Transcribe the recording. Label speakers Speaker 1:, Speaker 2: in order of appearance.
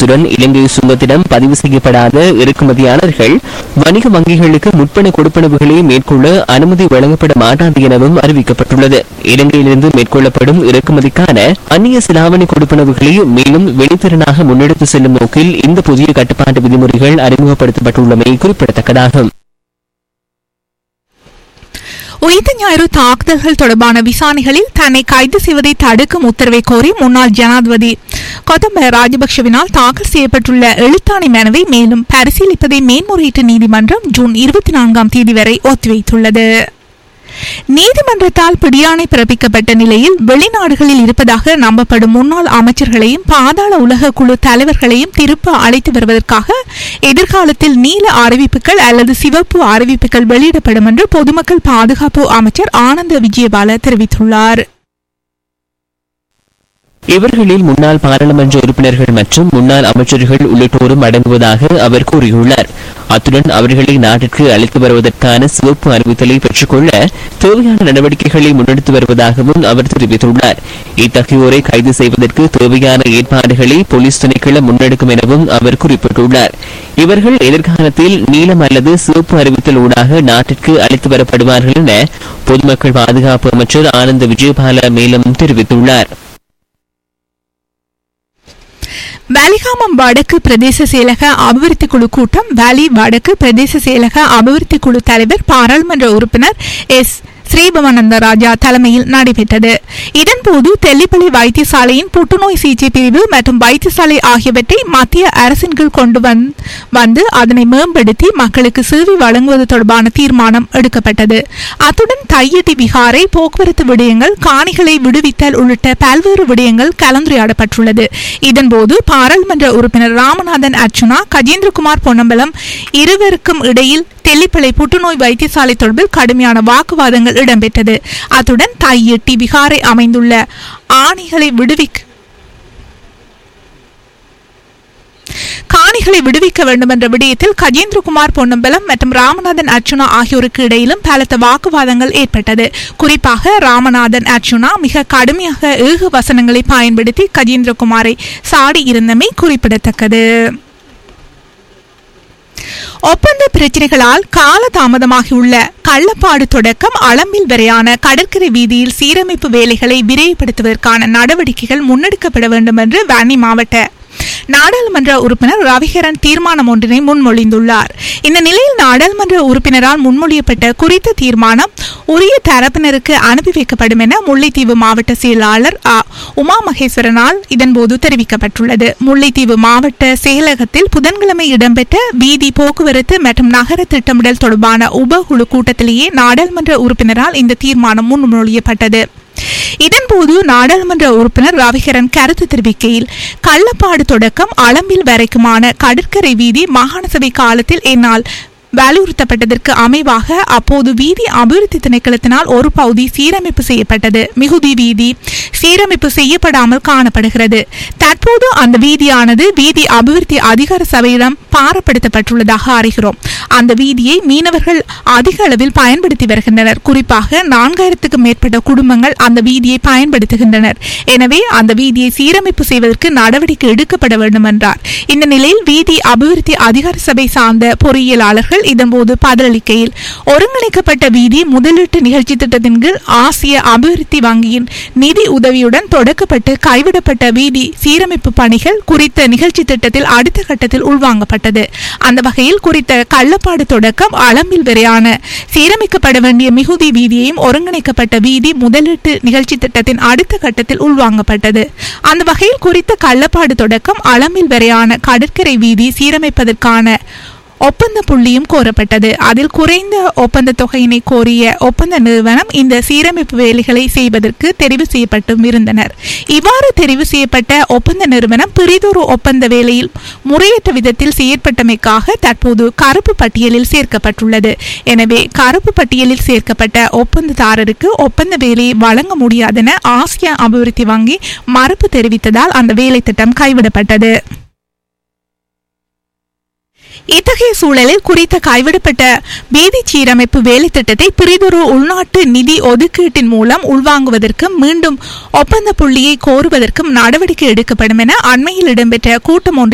Speaker 1: அத்துடன் இலங்கை சுங்கத்திடம் பதிவு செய்யப்படாத இறக்குமதியாளர்கள் வணிக வங்கிகளுக்கு முற்பண கொடுப்பனவுகளை மேற்கொள்ள அனுமதி வழங்கப்பட மாட்டாது எனவும் அறிவிக்கப்பட்டுள்ளது இலங்கையிலிருந்து மேற்கொள்ளப்படும் இறக்குமதிக்கான அந்நிய செலாவணி கொடுப்பனவுகளை மேலும் வெளித்திறனாக முன்னெடுத்து செல்லும் நோக்கில் இந்த புதிய கட்டுப்பாட்டு விதிமுறைகள் அறிமுகப்படுத்தப்பட்டுள்ளமை குறிப்பிடத்தக்கதாகும்
Speaker 2: உயிர்த்த ஞாயிறு தாக்குதல்கள் தொடர்பான விசாரணைகளில் தன்னை கைது செய்வதை தடுக்கும் உத்தரவை கோரி முன்னாள் ஜனாதிபதி கொத்தம்ப ராஜபக்ஷவினால் தாக்கல் செய்யப்பட்டுள்ள எழுத்தாணை மனுவை மேலும் பரிசீலிப்பதை மேன்முறையீட்டு நீதிமன்றம் ஜூன் இருபத்தி நான்காம் தேதி வரை ஒத்திவைத்துள்ளது நீதிமன்றத்தால் பிடியாணை பிறப்பிக்கப்பட்ட நிலையில் வெளிநாடுகளில் இருப்பதாக நம்பப்படும் முன்னாள் அமைச்சர்களையும் பாதாள உலக குழு தலைவர்களையும் திருப்ப அழைத்து வருவதற்காக எதிர்காலத்தில் நீல அறிவிப்புகள் அல்லது சிவப்பு அறிவிப்புகள் வெளியிடப்படும் என்று பொதுமக்கள் பாதுகாப்பு அமைச்சர் ஆனந்த விஜயபால தெரிவித்துள்ளார்
Speaker 1: இவர்களில் முன்னாள் பாராளுமன்ற உறுப்பினர்கள் மற்றும் முன்னாள் அமைச்சர்கள் உள்ளிட்டோரும் அடங்குவதாக அவர் கூறியுள்ளார் அத்துடன் அவர்களை நாட்டிற்கு அழைத்து வருவதற்கான சிவப்பு அறிவித்தலை பெற்றுக்கொள்ள தேவையான நடவடிக்கைகளை முன்னெடுத்து வருவதாகவும் அவர் தெரிவித்துள்ளார் இத்தகையோரை கைது செய்வதற்கு தேவையான ஏற்பாடுகளை போலீஸ் திணைக்களம் முன்னெடுக்கும் எனவும் அவர் குறிப்பிட்டுள்ளார் இவர்கள் எதிர்காலத்தில் நீலம் அல்லது சிவப்பு அறிவித்தல் ஊடாக நாட்டிற்கு அழைத்து வரப்படுவார்கள் என பொதுமக்கள் பாதுகாப்பு அமைச்சர் ஆனந்த விஜயபால மேலும் தெரிவித்துள்ளார்
Speaker 2: வேலிகாமம் வடக்கு பிரதேச செயலக அபிவிருத்தி குழு கூட்டம் வேலி வடக்கு பிரதேச செயலக அபிவிருத்தி குழு தலைவர் பாராளுமன்ற உறுப்பினர் எஸ் ஸ்ரீபவானந்த ராஜா தலைமையில் நடைபெற்றது இதன்போது தெல்லிப்பள்ளி வைத்தியசாலையின் புற்றுநோய் சிகிச்சை பிரிவு மற்றும் வைத்தியசாலை ஆகியவற்றை மத்திய அரசின் கீழ் கொண்டு வந்- வந்து அதனை மேம்படுத்தி மக்களுக்கு சேவை வழங்குவது தொடர்பான தீர்மானம் எடுக்கப்பட்டது அத்துடன் தையட்டி விகாரை போக்குவரத்து விடயங்கள் காணிகளை விடுவித்தல் உள்ளிட்ட பல்வேறு விடயங்கள் கலந்துரையாடப்பட்டுள்ளது இதன்போது பாராளுமன்ற உறுப்பினர் ராமநாதன் அர்ச்சுனா கஜேந்திரகுமார் பொன்னம்பலம் இருவருக்கும் இடையில் தெல்லிப்பளை புற்றுநோய் வைத்தியசாலை தொடர்பில் கடுமையான வாக்குவாதங்கள் இடம்பெற்றது அத்துடன் தையெட்டி விகாரை அமைந்துள்ள ஆணைகளை விடுவிக்க காணிகளை விடுவிக்க வேண்டும் என்ற விடயத்தில் கஜேந்திரகுமார் பொன்னம்பலம் மற்றும் ராமநாதன் அர்ச்சுனா ஆகியோருக்கு இடையிலும் பலத்த வாக்குவாதங்கள் ஏற்பட்டது குறிப்பாக ராமநாதன் அர்ச்சுனா மிக கடுமையாக ஏக வசனங்களை பயன்படுத்தி கஜேந்திரகுமாரை சாடி இருந்தமை குறிப்பிடத்தக்கது ஒப்பந்த பிரச்சனைகளால் காலதாமதமாகியுள்ள கள்ளப்பாடு தொடக்கம் அளம்பில் வரையான கடற்கரை வீதியில் சீரமைப்பு வேலைகளை விரைவுபடுத்துவதற்கான நடவடிக்கைகள் முன்னெடுக்கப்பட வேண்டும் என்று வன்னி மாவட்ட நாடாளுமன்ற உறுப்பினர் ரவிகரன் தீர்மானம் ஒன்றினை முன்மொழிந்துள்ளார் இந்த நிலையில் நாடாளுமன்ற உறுப்பினரால் முன்மொழியப்பட்ட குறித்த தீர்மானம் உரிய தரப்பினருக்கு அனுப்பி வைக்கப்படும் என முல்லைத்தீவு மாவட்ட செயலாளர் அ. உமா மகேஸ்வரனால் இதன்போது தெரிவிக்கப்பட்டுள்ளது முல்லைத்தீவு மாவட்ட செயலகத்தில் புதன்கிழமை இடம்பெற்ற வீதி போக்குவரத்து மற்றும் நகர திட்டமிடல் தொடர்பான உபகுழு கூட்டத்திலேயே நாடாளுமன்ற உறுப்பினரால் இந்த தீர்மானம் முன்மொழியப்பட்டது இதன்போது நாடாளுமன்ற உறுப்பினர் ரவிகரன் கருத்து தெரிவிக்கையில் கள்ளப்பாடு தொடக்கம் அளம்பில் வரைக்குமான கடற்கரை வீதி மாகாண சபை காலத்தில் என்னால் வலியுறுத்தப்பட்டதற்கு அமைவாக அப்போது வீதி அபிவிருத்தி திணைக்களத்தினால் ஒரு பகுதி சீரமைப்பு செய்யப்பட்டது மிகுதி வீதி சீரமைப்பு செய்யப்படாமல் காணப்படுகிறது தற்போது அந்த வீதியானது வீதி அபிவிருத்தி அதிகார சபையிடம் பாரப்படுத்தப்பட்டுள்ளதாக அறிகிறோம் அந்த வீதியை மீனவர்கள் அதிக அளவில் பயன்படுத்தி வருகின்றனர் குறிப்பாக நான்காயிரத்துக்கும் மேற்பட்ட குடும்பங்கள் அந்த வீதியை பயன்படுத்துகின்றனர் எனவே அந்த வீதியை சீரமைப்பு செய்வதற்கு நடவடிக்கை எடுக்கப்பட வேண்டும் என்றார் இந்த நிலையில் வீதி அபிவிருத்தி அதிகார சபை சார்ந்த பொறியியலாளர்கள் இதன்போது பதிலளிக்கையில் ஒருங்கிணைக்கப்பட்ட வீதி முதலீட்டு நிகழ்ச்சி திட்டத்தின் கீழ் ஆசிய அபிவிருத்தி வங்கியின் நிதி உதவியுடன் தொடக்கப்பட்டு கைவிடப்பட்ட வீதி சீரமைப்பு பணிகள் குறித்த நிகழ்ச்சி திட்டத்தில் அடுத்த கட்டத்தில் உள்வாங்கப்பட்டது அந்த வகையில் குறித்த கள்ளப்பாடு தொடக்கம் அளம்பில் வரையான சீரமைக்கப்பட வேண்டிய மிகுதி வீதியையும் ஒருங்கிணைக்கப்பட்ட வீதி முதலீட்டு நிகழ்ச்சி திட்டத்தின் அடுத்த கட்டத்தில் உள்வாங்கப்பட்டது அந்த வகையில் குறித்த கள்ளப்பாடு தொடக்கம் அளம்பில் வரையான கடற்கரை வீதி சீரமைப்பதற்கான ஒப்பந்த புள்ளியும் கோரப்பட்டது அதில் குறைந்த ஒப்பந்த தொகையினை கோரிய ஒப்பந்த நிறுவனம் இந்த சீரமைப்பு வேலைகளை செய்வதற்கு தெரிவு செய்யப்பட்டும் இருந்தனர் இவ்வாறு தெரிவு செய்யப்பட்ட ஒப்பந்த நிறுவனம் பிரிதொரு ஒப்பந்த வேலையில் முறையற்ற விதத்தில் செயற்பட்டமைக்காக தற்போது கருப்பு பட்டியலில் சேர்க்கப்பட்டுள்ளது எனவே கருப்பு பட்டியலில் சேர்க்கப்பட்ட ஒப்பந்ததாரருக்கு ஒப்பந்த வேலையை வழங்க முடியாதென ஆசிய அபிவிருத்தி வங்கி மறுப்பு தெரிவித்ததால் அந்த வேலை திட்டம் கைவிடப்பட்டது இத்தகைய சூழலில் குறித்த கைவிடப்பட்ட வீதி சீரமைப்பு வேலை திட்டத்தை பிரிதொரு உள்நாட்டு நிதி ஒதுக்கீட்டின் மூலம் உள்வாங்குவதற்கும் மீண்டும் ஒப்பந்த புள்ளியை கோருவதற்கும் நடவடிக்கை எடுக்கப்படும் என அண்மையில் இடம்பெற்ற கூட்டம் ஒன்றில்